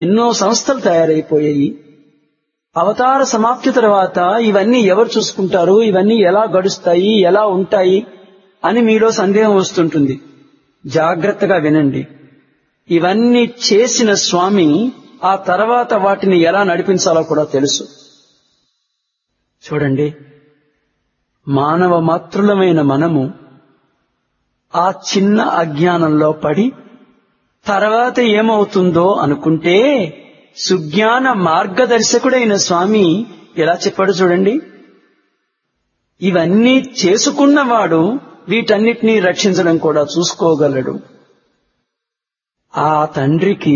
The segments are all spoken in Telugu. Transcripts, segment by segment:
ఎన్నో సంస్థలు తయారైపోయాయి అవతార సమాప్తి తర్వాత ఇవన్నీ ఎవరు చూసుకుంటారు ఇవన్నీ ఎలా గడుస్తాయి ఎలా ఉంటాయి అని మీలో సందేహం వస్తుంటుంది జాగ్రత్తగా వినండి ఇవన్నీ చేసిన స్వామి ఆ తర్వాత వాటిని ఎలా నడిపించాలో కూడా తెలుసు చూడండి మానవ మాతృలమైన మనము ఆ చిన్న అజ్ఞానంలో పడి తర్వాత ఏమవుతుందో అనుకుంటే సుజ్ఞాన మార్గదర్శకుడైన స్వామి ఎలా చెప్పాడు చూడండి ఇవన్నీ చేసుకున్నవాడు వీటన్నిటినీ రక్షించడం కూడా చూసుకోగలడు ఆ తండ్రికి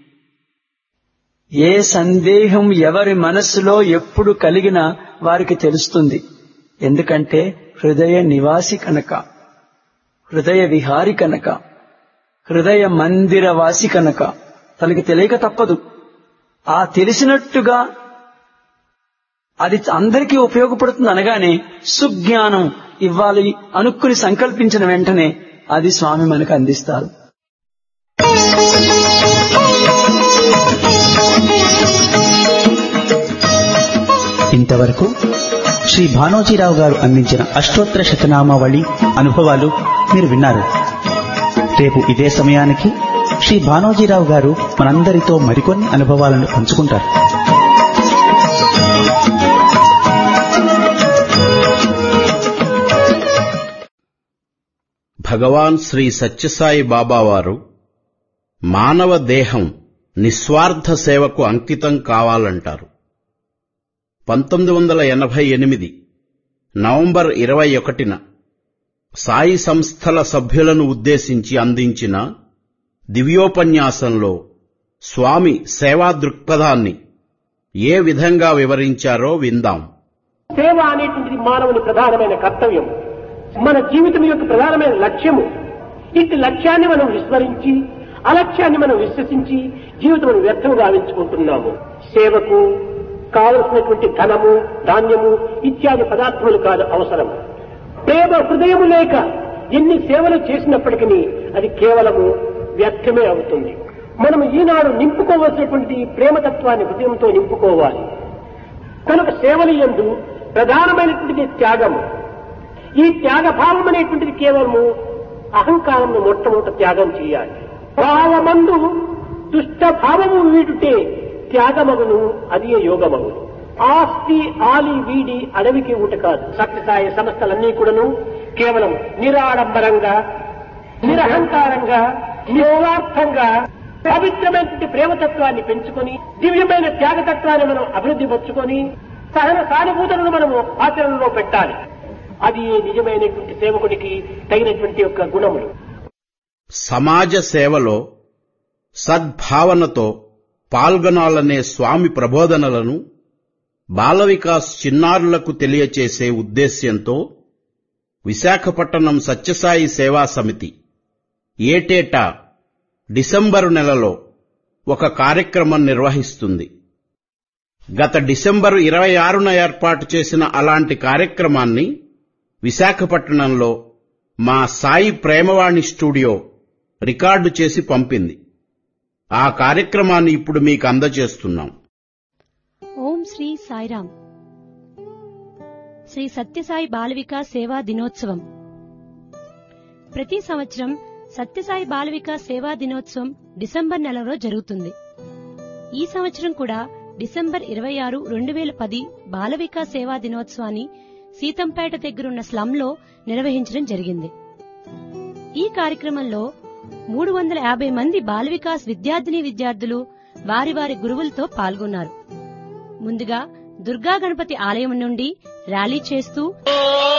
ఏ సందేహం ఎవరి మనస్సులో ఎప్పుడు కలిగినా వారికి తెలుస్తుంది ఎందుకంటే హృదయ నివాసి కనుక హృదయ విహారి కనుక హృదయ మందిరవాసి కనుక తనకి తెలియక తప్పదు ఆ తెలిసినట్టుగా అది అందరికీ ఉపయోగపడుతుంది అనగానే సుజ్ఞానం ఇవ్వాలి అనుకుని సంకల్పించిన వెంటనే అది స్వామి మనకు అందిస్తారు ఇంతవరకు శ్రీ భానోజీరావు గారు అందించిన అష్టోత్తర శతనామావళి అనుభవాలు మీరు విన్నారు రేపు ఇదే సమయానికి శ్రీ భానోజీరావు గారు మనందరితో మరికొన్ని అనుభవాలను పంచుకుంటారు భగవాన్ శ్రీ సత్యసాయి బాబావారు మానవ దేహం నిస్వార్థ సేవకు అంకితం కావాలంటారు పంతొమ్మిది వందల ఎనభై ఎనిమిది నవంబర్ ఇరవై ఒకటిన సాయి సంస్థల సభ్యులను ఉద్దేశించి అందించిన దివ్యోపన్యాసంలో స్వామి సేవా దృక్పథాన్ని ఏ విధంగా వివరించారో విందాం సేవ అనేటువంటిది మానవుని ప్రధానమైన కర్తవ్యం మన జీవితం యొక్క ప్రధానమైన లక్ష్యము ఇట్టి లక్ష్యాన్ని మనం విస్మరించి అలక్ష్యాన్ని మనం విశ్వసించి జీవితం వ్యర్థం గావించుకుంటున్నాము సేవకు కావలసినటువంటి ధనము ధాన్యము ఇత్యాది పదార్థములు కాదు అవసరం ప్రేమ హృదయము లేక ఎన్ని సేవలు చేసినప్పటికీ అది కేవలము వ్యర్థమే అవుతుంది మనం ఈనాడు నింపుకోవలసినటువంటి ప్రేమతత్వాన్ని హృదయంతో నింపుకోవాలి కనుక సేవలు ఎందు ప్రధానమైనటువంటిది త్యాగము ఈ త్యాగ భావం అనేటువంటిది కేవలము అహంకారంను మొట్టమొదట త్యాగం చేయాలి భావమందు దుష్ట భావము వీడుటే త్యాగమగును అది యోగమగును ఆస్తి ఆలి వీడి అడవికి ఊట కాదు సత్యసాయి సంస్థలన్నీ కూడాను కేవలం నిరాడంబరంగా నిరహంకారంగా నిస్వార్థంగా పవిత్రమైనటువంటి ప్రేమతత్వాన్ని పెంచుకొని దివ్యమైన త్యాగతత్వాన్ని మనం అభివృద్ధి పరుచుకొని సహన సానుభూతులను మనము ఆచరణలో పెట్టాలి అది నిజమైనటువంటి సేవకుడికి తగినటువంటి యొక్క గుణములు సమాజ సేవలో సద్భావనతో పాల్గొనాలనే స్వామి ప్రబోధనలను బాల వికాస్ చిన్నారులకు తెలియచేసే ఉద్దేశ్యంతో విశాఖపట్నం సత్యసాయి సేవా సమితి ఏటేటా డిసెంబరు నెలలో ఒక కార్యక్రమం నిర్వహిస్తుంది గత డిసెంబరు ఇరవై ఆరున ఏర్పాటు చేసిన అలాంటి కార్యక్రమాన్ని విశాఖపట్నంలో మా సాయి ప్రేమవాణి స్టూడియో రికార్డు చేసి పంపింది ఆ కార్యక్రమాన్ని ఇప్పుడు మీకు అందజేస్తున్నాం ఓం శ్రీ సాయిరాం శ్రీ సత్యసాయి బాల వికాస్ సేవా దినోత్సవం ప్రతి సంవత్సరం సత్యసాయి బాల వికాస్ సేవా దినోత్సవం డిసెంబర్ నెలలో జరుగుతుంది ఈ సంవత్సరం కూడా డిసెంబర్ ఇరవై ఆరు రెండు వేల పది బాల వికాస్ సేవా దినోత్సవాన్ని సీతంపేట దగ్గరున్న స్లంలో నిర్వహించడం జరిగింది ఈ కార్యక్రమంలో మూడు వందల యాభై మంది బాల వికాస్ విద్యార్థిని విద్యార్థులు వారి వారి గురువులతో పాల్గొన్నారు ముందుగా దుర్గా గణపతి ఆలయం నుండి ర్యాలీ చేస్తూ